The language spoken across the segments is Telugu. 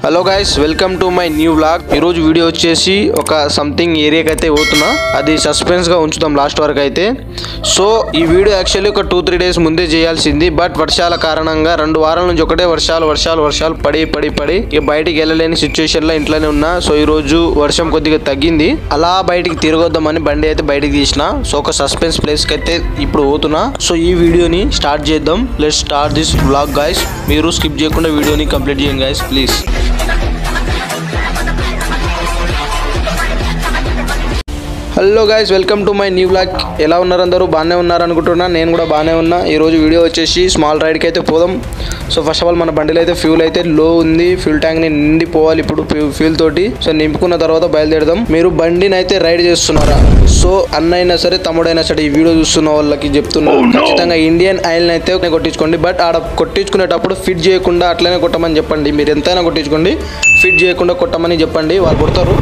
Hello guys welcome to my new vlog ఈ రోజు వీడియో వచ్చేసి ఒక సంథింగ్ ఏరియాకి అయితే పోతున్నా అది సస్పెన్స్ గా ఉంచుదాం లాస్ట్ వరకు అయితే సో ఈ వీడియో యాక్చువల్లీ ఒక టూ త్రీ డేస్ ముందే చేయాల్సింది బట్ వర్షాల కారణంగా రెండు వారాల నుంచి ఒకటే వర్షాలు వర్షాలు వర్షాలు పడి పడి పడి ఇక బయటికి వెళ్ళలేని సిచ్యువేషన్ లో ఇంట్లోనే ఉన్నా సో ఈ రోజు వర్షం కొద్దిగా తగ్గింది అలా బయటికి తిరగొద్దామని బండి అయితే బయటికి తీసిన సో ఒక సస్పెన్స్ ప్లేస్ కి అయితే ఇప్పుడు పోతున్నా సో ఈ వీడియోని స్టార్ట్ చేద్దాం let start this vlog guys మీరు స్కిప్ చేయకుండా వీడియోని కంప్లీట్ చేయండి guys please hello guys welcome to my new blog ఎలా ఉన్నారు అందరూ బాగానే ఉన్నారు అనుకుంటున్నా నేను కూడా బాగానే ఉన్నా ఈరోజు వీడియో వచ్చేసి స్మాల్ రైడ్కి అయితే పోదాం సో ఫస్ట్ ఆఫ్ ఆల్ మన బండిలో అయితే ఫ్యూల్ అయితే లో ఉంది ఫ్యూల్ ట్యాంక్ని నిండిపోవాలి ఇప్పుడు ఫ్యూల్ తోటి సో నింపుకున్న తర్వాత బయలుదేరదాం మీరు బండిని అయితే రైడ్ చేస్తున్నారా సో అన్నైనా సరే తమ్ముడైనా సరే ఈ వీడియో చూస్తున్న వాళ్ళకి చెప్తున్నా ఖచ్చితంగా ఇండియన్ ఆయిల్ అయితే కొట్టించుకోండి బట్ ఆడ కొట్టించుకునేటప్పుడు ఫిట్ చేయకుండా అట్లనే కొట్టమని చెప్పండి మీరు ఎంతైనా కొట్టించుకోండి ఫిట్ చేయకుండా కొట్టమని చెప్పండి వాళ్ళు కొడతారు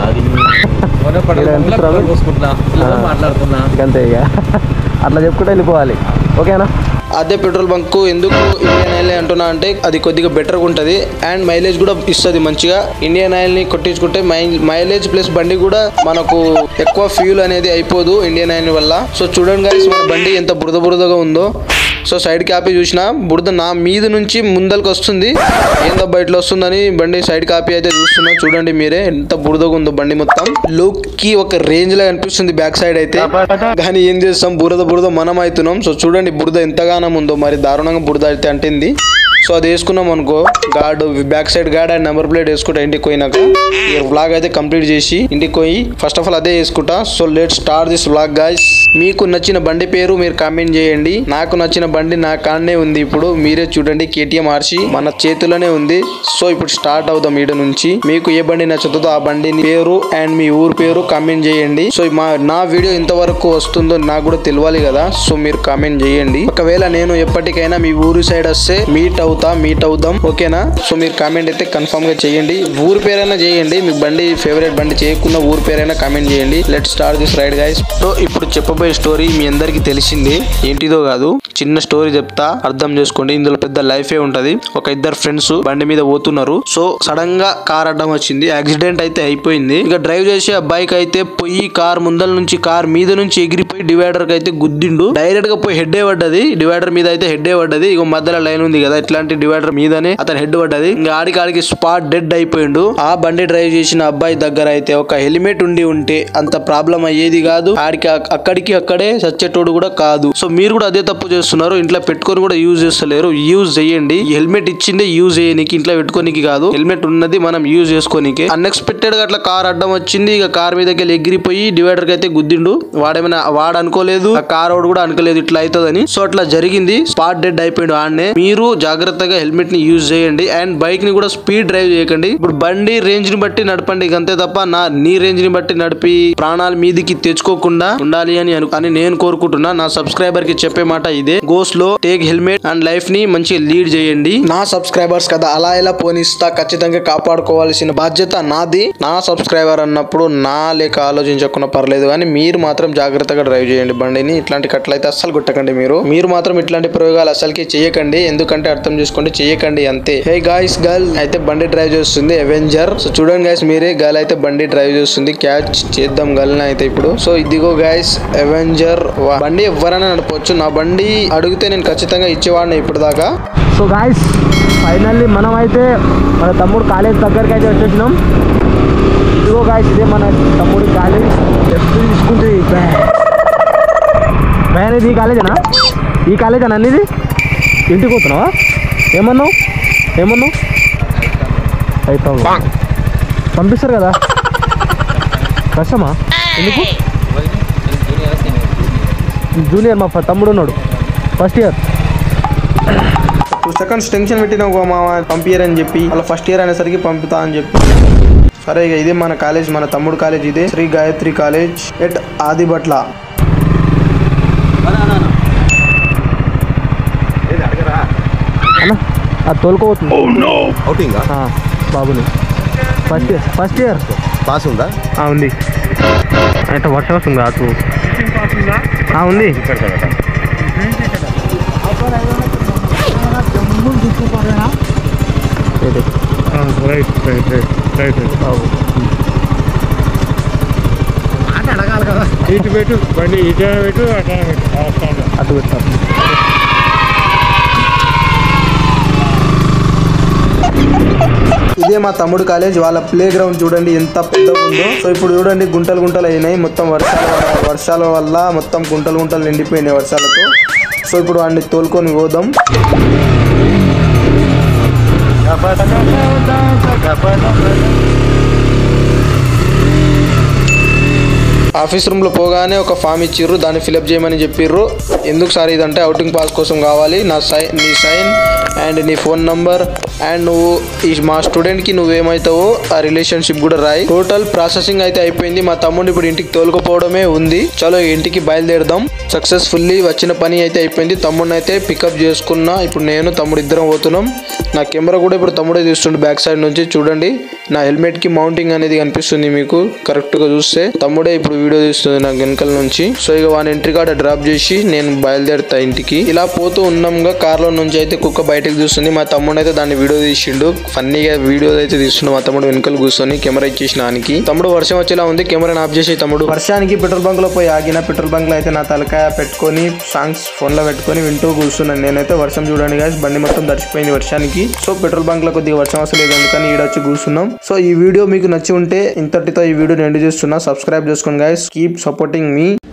మొన్న పడకుండా పెట్రోల్ పోసుకుంటున్నా పిల్లలతో మాట్లాడుతున్నా అంతే ఇక అట్లా చెప్పుకుంటే వెళ్ళిపోవాలి ఓకేనా అదే పెట్రోల్ బంక్ ఎందుకు ఇండియన్ ఆయిల్ అంటున్నా అంటే అది కొద్దిగా బెటర్గా ఉంటుంది అండ్ మైలేజ్ కూడా ఇస్తుంది మంచిగా ఇండియన్ ఆయిల్ ని కొట్టించుకుంటే మై మైలేజ్ ప్లస్ బండి కూడా మనకు ఎక్కువ ఫ్యూల్ అనేది అయిపోదు ఇండియన్ ఆయిల్ వల్ల సో చూడండి guys మన బండి ఎంత బురద బురదగా ఉందో సో సైడ్ కాపీ చూసిన బురద నా మీద నుంచి ముందరికి వస్తుంది ఏందబ్బా ఇట్లా వస్తుందని బండి సైడ్ కాపీ అయితే చూస్తున్నా చూడండి మీరే ఎంత బురదగా ఉందో బండి మొత్తం లుక్ కి ఒక రేంజ్ లా కనిపిస్తుంది బ్యాక్ సైడ్ అయితే కానీ ఏం చేస్తాం బురద బురద మనం అవుతున్నాం సో చూడండి బురద ఎంతగానం ఉందో మరి దారుణంగా బురద అయితే అంటింది సో అది వేసుకున్నాం అనుకో guard back side guard and number plate వేసుకుంటా ఇంటికి పోయినాక ఈ వ్లాగ్ అయితే కంప్లీట్ చేసి ఇంటికి పోయి ఫస్ట్ ఆఫ్ ఆల్ అదే వేసుకుంటా so let start this vlog guys మీకు నచ్చిన బండి పేరు మీరు కామెంట్ చేయండి నాకు నచ్చిన బండి నా కాడనే ఉంది ఇప్పుడు మీరే చూడండి కేటీఎం ఆర్సి మన చేతిలోనే ఉంది సో ఇప్పుడు స్టార్ట్ అవుదాం ఈడ నుంచి మీకు ఏ బండి నచ్చుతుందో ఆ బండి పేరు అండ్ మీ ఊరు పేరు కామెంట్ చేయండి సో మా నా వీడియో ఇంతవరకు వస్తుందో నాకు కూడా తెలియాలి కదా సో మీరు కామెంట్ చేయండి ఒకవేళ నేను ఎప్పటికైనా మీ ఊరు సైడ్ వస్తే మీట్ అవుతా మీట్ అవుదాం ఓకేనా సో మీరు కామెంట్ అయితే కన్ఫర్మ్ గా చేయండి ఊరు పేరైనా చేయండి మీ బండి ఫేవరెట్ బండి చేయకుండా ఊరు పేరైనా కామెంట్ చేయండి let start this ride guys so ఇప్పుడు చెప్పబోయే స్టోరీ మీ అందరికి తెలిసిందే ఏంటిదో కాదు చిన్న స్టోరీ చెప్తా అర్థం చేసుకోండి ఇందులో పెద్ద లైఫే ఉంటది ఒక ఇద్దరు ఫ్రెండ్స్ బండి మీద పోతున్నారు సో సడన్ గా కార్ అడ్డం వచ్చింది యాక్సిడెంట్ అయితే అయిపోయింది ఇక డ్రైవ్ చేసే బైక్ అయితే పోయి కార్ ముందల నుంచి కార్ మీద నుంచి ఎగిరిపోయి డివైడర్ కి అయితే గుద్దిండు డైరెక్ట్ గా పోయి హెడ్ పడ్డది డివైడర్ మీద అయితే హెడ్ పడ్డది ఇక మధ్యలో లైన్ ఉంది కదా ఇట్లాంటి డివైడర్ మీదనే అతను హెడ్ పడ్డది ఇంకా ఆడికి ఆడికి స్పాట్ డెడ్ అయిపోయిండు ఆ బండి డ్రైవ్ చేసిన అబ్బాయి దగ్గర అయితే ఒక హెల్మెట్ ఉండి ఉంటే అంత ప్రాబ్లం అయ్యేది కాదు ఆడికి అక్- అక్కడికి అక్కడే చచ్చేటోడు కూడా కాదు సో మీరు కూడా అదే తప్పు చేస్తున్నారు ఇంట్లో పెట్టుకొని కూడా యూజ్ చేస్తలేరు యూజ్ చేయండి హెల్మెట్ ఇచ్చిందే యూజ్ చేయనీకి ఇంట్లో పెట్టుకోనికి కాదు హెల్మెట్ ఉన్నది మనం యూజ్ చేసుకోనికి అన్ఎక్స్పెక్టెడ్ గా అట్లా కార్ అడ్డం వచ్చింది ఇక కార్ మీదకి వెళ్ళి ఎగిరిపోయి డివైడర్ కి అయితే గుద్దిండు వాడేమైనా వాడు అనుకోలేదు ఆ కార్ వాడు కూడా అనుకోలేదు ఇట్లా అవుతుందని సో అట్లా జరిగింది స్పాట్ డెడ్ అయిపోయిండు ఆడనే మీరు జాగ్రత్తగా హెల్మెట్ ని యూజ్ చేయండి అండ్ బైక్ ని కూడా స్పీడ్ డ్రైవ్ చేయకండి ఇప్పుడు బండి రేంజ్ ని బట్టి నడపండి ఇక అంతే తప్ప నా నీ రేంజ్ ని బట్టి నడిపి ప్రాణాల మీదికి తెచ్చుకోకుండా ఉండాలి అని అను అని నేను కోరుకుంటున్నా నా సబ్స్క్రైబర్ కి చెప్పే మాట ఇదే గోస్ లో టేక్ హెల్మెట్ అండ్ లైఫ్ ని మంచిగా లీడ్ చేయండి నా సబ్స్క్రైబర్స్ కదా అలా ఎలా పోనిస్తా ఖచ్చితంగా కాపాడుకోవాల్సిన బాధ్యత నాది నా సబ్స్క్రైబర్ అన్నప్పుడు నా లేక ఆలోచించకుండా పర్లేదు కానీ మీరు మాత్రం జాగ్రత్తగా డ్రైవ్ చేయండి బండిని ఇట్లాంటి కట్లయితే అస్సలు కొట్టకండి మీరు మీరు మాత్రం ఇట్లాంటి ప్రయోగాలు అసలుకి చేయకండి ఎందుకంటే అర్థం చేసుకోండి చేయకండి అంతే హే గాయస్ గర్ల్ అయితే బండి డ్రైవ్ చేస్తుంది అవెంజర్ సో చూడండి గాయస్ మీరే గర్ల్ అయితే బండి డ్రైవ్ చేస్తుంది క్యాచ్ చేద్దాం గర్ల్ అయితే ఇప్పుడు సో ఇదిగో గాయస్ అవెంజర్ బండి ఎవరైనా నడపవచ్చు నా బండి అడిగితే నేను ఖచ్చితంగా ఇచ్చేవాడిని ఇప్పుడు దాకా సో గాయస్ ఫైనల్లీ మనం అయితే మన తమ్ముడు కాలేజ్ దగ్గరికి అయితే వచ్చేసినాం ఇదిగో గాయస్ ఇదే మన తమ్ముడి కాలేజ్ ఎప్పుడు తీసుకుంటుంది భయాన్ ఇది ఈ కాలేజేనా ఈ కాలేజేనా అన్నది ఇంటికి పోతున్నావా ఏమన్నావు ఏమన్నావు అవుతావు పంపిస్తారు కదా కష్టమా ఎందుకు జూనియర్ మా ఫ- తమ్ముడు ఉన్నాడు first year two seconds tension పెట్టినావు మామ పంపించారని చెప్పి అలా ఫస్ట్ ఇయర్ అనేసరికి పంపుతా అని చెప్పి సరే ఇక ఇదే మన కాలేజ్ మన తమ్ముడు కాలేజ్ ఇదే శ్రీ గాయత్రి కాలేజ్ ఎట్ ఆదిబట్ల అన్న అది తోలుకోబోతుంది అవుటింగ్ ఆ, బాబుని first year first year pass ఉందా ఉంది అంటే వర్షం వస్తుంది అటు ఆ, ఉంది ఏది? ఆ, right right right right right మాట అడగాలి కదా ఇటు పెట్టు బండి ఇటు పెట్టు అట్లా పెట్టు ఆ stand. అటు పెట్టాం ఇదే మా తమ్ముడు కాలేజ్ వాళ్ళ ప్లే గ్రౌండ్ చూడండి ఎంత పెద్దగా ఉందో సో ఇప్పుడు చూడండి గుంటలు గుంటలు అయినాయి మొత్తం వర్షాల వల్ల- వర్షాల వల్ల మొత్తం గుంటలు గుంటలు నిండిపోయినాయి వర్షాలతో సో ఇప్పుడు వాడిని తోలుకొని పోదాం ఆఫీస్ రూమ్ లో పోగానే ఒక ఫామ్ ఇచ్చిర్రు దాన్ని ఫిలప్ చేయమని చెప్పిర్రు ఎందుకు సార్ ఇదంటే అవుటింగ్ పాస్ కోసం కావాలి నా సైన్ నీ సైన్ అండ్ నీ ఫోన్ నంబర్ అండ్ నువ్వు ఈ మా స్టూడెంట్ కి నువ్వేమైతావో ఆ రిలేషన్షిప్ కూడా రాయి టోటల్ ప్రాసెసింగ్ అయితే అయిపోయింది మా తమ్ముడు ఇప్పుడు ఇంటికి తోలుకుపోవడమే ఉంది చలో ఇంటికి బయలుదేరదాం సక్సెస్ఫుల్లీ వచ్చిన పని అయితే అయిపోయింది తమ్ముడిని అయితే పికప్ చేసుకున్నా ఇప్పుడు నేను తమ్ముడు ఇద్దరం పోతున్నాం నా కెమెరా కూడా ఇప్పుడు తమ్ముడే తీస్తుండే బ్యాక్ సైడ్ నుంచి చూడండి నా హెల్మెట్ కి మౌంటింగ్ అనేది కనిపిస్తుంది మీకు కరెక్ట్ గా చూస్తే తమ్ముడే ఇప్పుడు వీడియో తీస్తుంది నాకు వెనకాల నుంచి సో ఇక వాని ఎంట్రీ కార్డ్ డ్రాప్ చేసి నేను బయలుదేరుతా ఇంటికి ఇలా పోతూ ఉన్నాంగా కార్ లో నుంచి అయితే కుక్క బయటకు చూస్తుంది మా తమ్ముడు అయితే దాన్ని వీడియో తీసిండు ఫన్నీగా వీడియో అయితే తీస్తుండు మా తమ్ముడు వెనకాల కూర్చొని కెమెరా ఇచ్చేసిన ఆయనకి తమ్ముడు వర్షం వచ్చేలా ఉంది కెమెరా ఆఫ్ చేసి తమ్ముడు వర్షానికి పెట్రోల్ బంక్ లో పోయి ఆగిన పెట్రోల్ బంక్ లో అయితే నా తలకాయ పెట్టుకొని సాంగ్స్ ఫోన్ లో పెట్టుకొని వింటూ కూర్చున్నాను నేనైతే వర్షం చూడండి guys బండి మొత్తం తడిచిపోయింది వర్షానికి సో పెట్రోల్ బంక్ లో కొద్దిగా వర్షం వస్తలేదు అందుకని ఈడొచ్చి కూర్చున్నాం సో ఈ వీడియో మీకు నచ్చి ఉంటే ఇంతటితో ఈ వీడియో ఎండ్ చేస్తున్నా సబ్స్క్రైబ్ చేసుకోండి గైస్ కీప్ సపోర్టింగ్ మీ